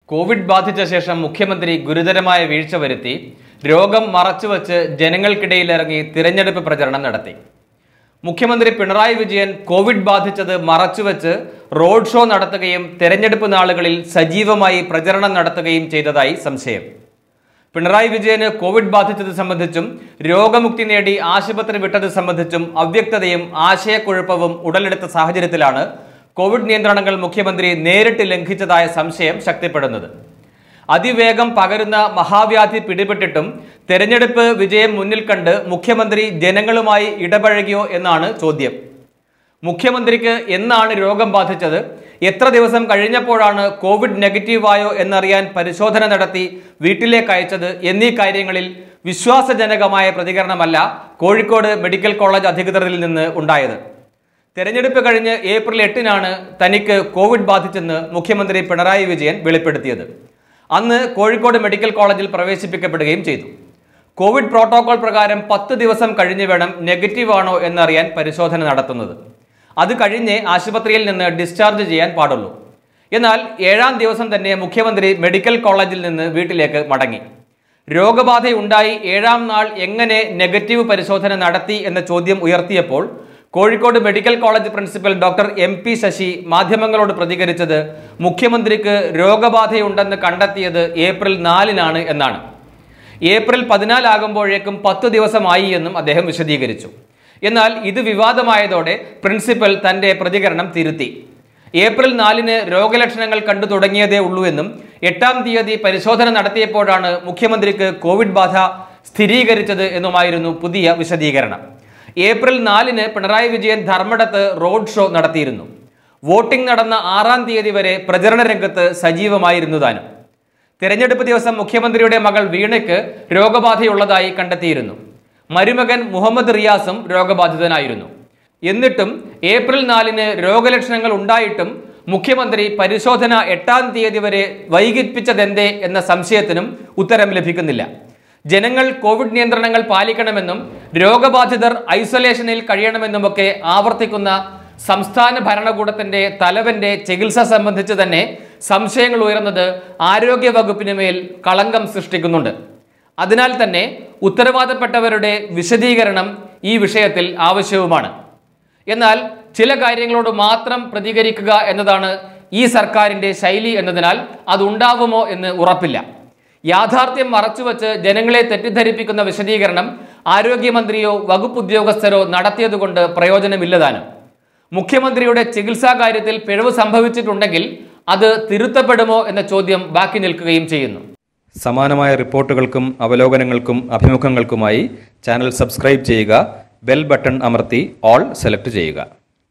Covid ബാധിച്ച ശേഷം മുഖ്യമന്ത്രി ഗുരുതരമായ വീഴ്ച വരുത്തി രോഗം മറച്ചുവെച്ച് ജനങ്ങൾക്കിടയിലിറങ്ങി തിരഞ്ഞെടുപ്പ് പ്രചരണം നടത്തി മുഖ്യമന്ത്രി പിണറായി വിജയൻ കോവിഡ് ബാധിച്ചത് മറച്ചുവെച്ച് റോഡ് ഷോ നടത്തുകയും തെരഞ്ഞെടുപ്പ് നാളുകളിൽ സജീവമായി പ്രചരണം നടത്തുകയും ചെയ്തതായി സംശയം പിണറായി വിജയന് കോവിഡ് ബാധിച്ചത് സംബന്ധിച്ചും രോഗമുക്തി നേടി ആശുപത്രി വിട്ടത് സംബന്ധിച്ചും അവ്യക്തതയും ആശയക്കുഴപ്പവും ഉടലെടുത്ത സാഹചര്യത്തിലാണ് കോവിഡ് നിയന്ത്രണങ്ങൾ മുഖ്യമന്ത്രി നേരിട്ട് ലംഘിച്ചതായ സംശയം ശക്തിപ്പെടുന്നത് അതിവേഗം പകരുന്ന മഹാവ്യാധി പിടിപെട്ടിട്ടും തെരഞ്ഞെടുപ്പ് വിജയം മുന്നിൽ കണ്ട് മുഖ്യമന്ത്രി ജനങ്ങളുമായി ഇടപഴകിയോ എന്നാണ് ചോദ്യം മുഖ്യമന്ത്രിക്ക് എന്നാണ് രോഗം ബാധിച്ചത് എത്ര ദിവസം കഴിഞ്ഞപ്പോഴാണ് കോവിഡ് നെഗറ്റീവായോ എന്നറിയാൻ പരിശോധന നടത്തി വീട്ടിലേക്ക് അയച്ചത് എന്നീ കാര്യങ്ങളിൽ വിശ്വാസജനകമായ പ്രതികരണമല്ല കോഴിക്കോട് മെഡിക്കൽ കോളേജ് അധികൃതരിൽ നിന്ന് ഉണ്ടായത് തെരഞ്ഞെടുപ്പ് കഴിഞ്ഞ് ഏപ്രിൽ എട്ടിനാണ് തനിക്ക് കോവിഡ് ബാധിച്ചെന്ന് മുഖ്യമന്ത്രി പിണറായി വിജയൻ വെളിപ്പെടുത്തിയത് അന്ന് കോഴിക്കോട് മെഡിക്കൽ കോളേജിൽ പ്രവേശിപ്പിക്കപ്പെടുകയും ചെയ്തു കോവിഡ് പ്രോട്ടോകോൾ പ്രകാരം പത്ത് ദിവസം കഴിഞ്ഞ് വേണം നെഗറ്റീവ് ആണോ എന്നറിയാൻ പരിശോധന നടത്തുന്നത് അത് കഴിഞ്ഞ് ആശുപത്രിയിൽ നിന്ന് ഡിസ്ചാർജ് ചെയ്യാൻ പാടുള്ളൂ എന്നാൽ ഏഴാം ദിവസം തന്നെ മുഖ്യമന്ത്രി മെഡിക്കൽ കോളേജിൽ നിന്ന് വീട്ടിലേക്ക് മടങ്ങി രോഗബാധയുണ്ടായി ഏഴാം നാൾ എങ്ങനെ നെഗറ്റീവ് പരിശോധന നടത്തി എന്ന ചോദ്യം ഉയർത്തിയപ്പോൾ Kozhikode medical college principal doctor M P Sasi മാധ്യമങ്ങളോട് പ്രതികരിച്ചത് മുഖ്യമന്ത്രിക്ക് രോഗബാധയുണ്ടെന്ന് കണ്ടെത്തിയത് ഏപ്രിൽ നാലിനാണ് എന്നാണ് ഏപ്രിൽ പതിനാലാകുമ്പോഴേക്കും പത്തു ദിവസമായി എന്നും അദ്ദേഹം വിശദീകരിച്ചു എന്നാൽ ഇത് വിവാദമായതോടെ പ്രിൻസിപ്പൽ തന്റെ പ്രതികരണം തിരുത്തി ഏപ്രിൽ നാലിന് രോഗലക്ഷണങ്ങൾ കണ്ടു തുടങ്ങിയതേ ഉള്ളൂ എന്നും എട്ടാം തീയതി പരിശോധന നടത്തിയപ്പോഴാണ് മുഖ്യമന്ത്രിക്ക് കോവിഡ് ബാധ സ്ഥിരീകരിച്ചത് എന്നുമായിരുന്നു പുതിയ വിശദീകരണം ഏപ്രിൽ നാലിന് പിണറായി വിജയൻ ധർമ്മടത്ത് റോഡ് ഷോ നടത്തിയിരുന്നു വോട്ടിംഗ് നടന്ന ആറാം തീയതി വരെ പ്രചരണ രംഗത്ത് സജീവമായിരുന്നു താനും തെരഞ്ഞെടുപ്പ് ദിവസം മുഖ്യമന്ത്രിയുടെ മകൾ വീണയ്ക്ക് രോഗബാധയുള്ളതായി കണ്ടെത്തിയിരുന്നു മരുമകൻ മുഹമ്മദ് റിയാസും രോഗബാധിതനായിരുന്നു എന്നിട്ടും ഏപ്രിൽ നാലിന് രോഗലക്ഷണങ്ങൾ ഉണ്ടായിട്ടും മുഖ്യമന്ത്രി പരിശോധന എട്ടാം തീയതി വരെ വൈകിപ്പിച്ചതെന്തേ എന്ന സംശയത്തിനും ഉത്തരം ലഭിക്കുന്നില്ല ജനങ്ങൾ കോവിഡ് നിയന്ത്രണങ്ങൾ പാലിക്കണമെന്നും രോഗബാധിതർ ഐസൊലേഷനിൽ കഴിയണമെന്നുമൊക്കെ ആവർത്തിക്കുന്ന സംസ്ഥാന ഭരണകൂടത്തിന്റെ തലവന്റെ ചികിത്സ സംബന്ധിച്ച് തന്നെ സംശയങ്ങൾ ഉയർന്നത് ആരോഗ്യ വകുപ്പിന് മേൽ കളങ്കം സൃഷ്ടിക്കുന്നുണ്ട് അതിനാൽ തന്നെ ഉത്തരവാദപ്പെട്ടവരുടെ വിശദീകരണം ഈ വിഷയത്തിൽ ആവശ്യവുമാണ് എന്നാൽ ചില കാര്യങ്ങളോട് മാത്രം പ്രതികരിക്കുക എന്നതാണ് ഈ സർക്കാരിന്റെ ശൈലി എന്നതിനാൽ അതുണ്ടാവുമോ എന്ന് ഉറപ്പില്ല യാഥാർത്ഥ്യം മറച്ചുവെച്ച് ജനങ്ങളെ തെറ്റിദ്ധരിപ്പിക്കുന്ന വിശദീകരണം ആരോഗ്യമന്ത്രിയോ വകുപ്പ് ഉദ്യോഗസ്ഥരോ നടത്തിയതുകൊണ്ട് പ്രയോജനമില്ലതാനും മുഖ്യമന്ത്രിയുടെ ചികിത്സാ കാര്യത്തിൽ പിഴവ് സംഭവിച്ചിട്ടുണ്ടെങ്കിൽ അത് തിരുത്തപ്പെടുമോ എന്ന ചോദ്യം ബാക്കി നിൽക്കുകയും ചെയ്യുന്നു സമാനമായ റിപ്പോർട്ടുകൾക്കും അവലോകനങ്ങൾക്കും അഭിമുഖങ്ങൾക്കുമായി ചാനൽ സബ്സ്ക്രൈബ് ചെയ്യുക ബെൽ ബട്ടൺ അമർത്തി ഓൾ സെലക്ട് ചെയ്യുക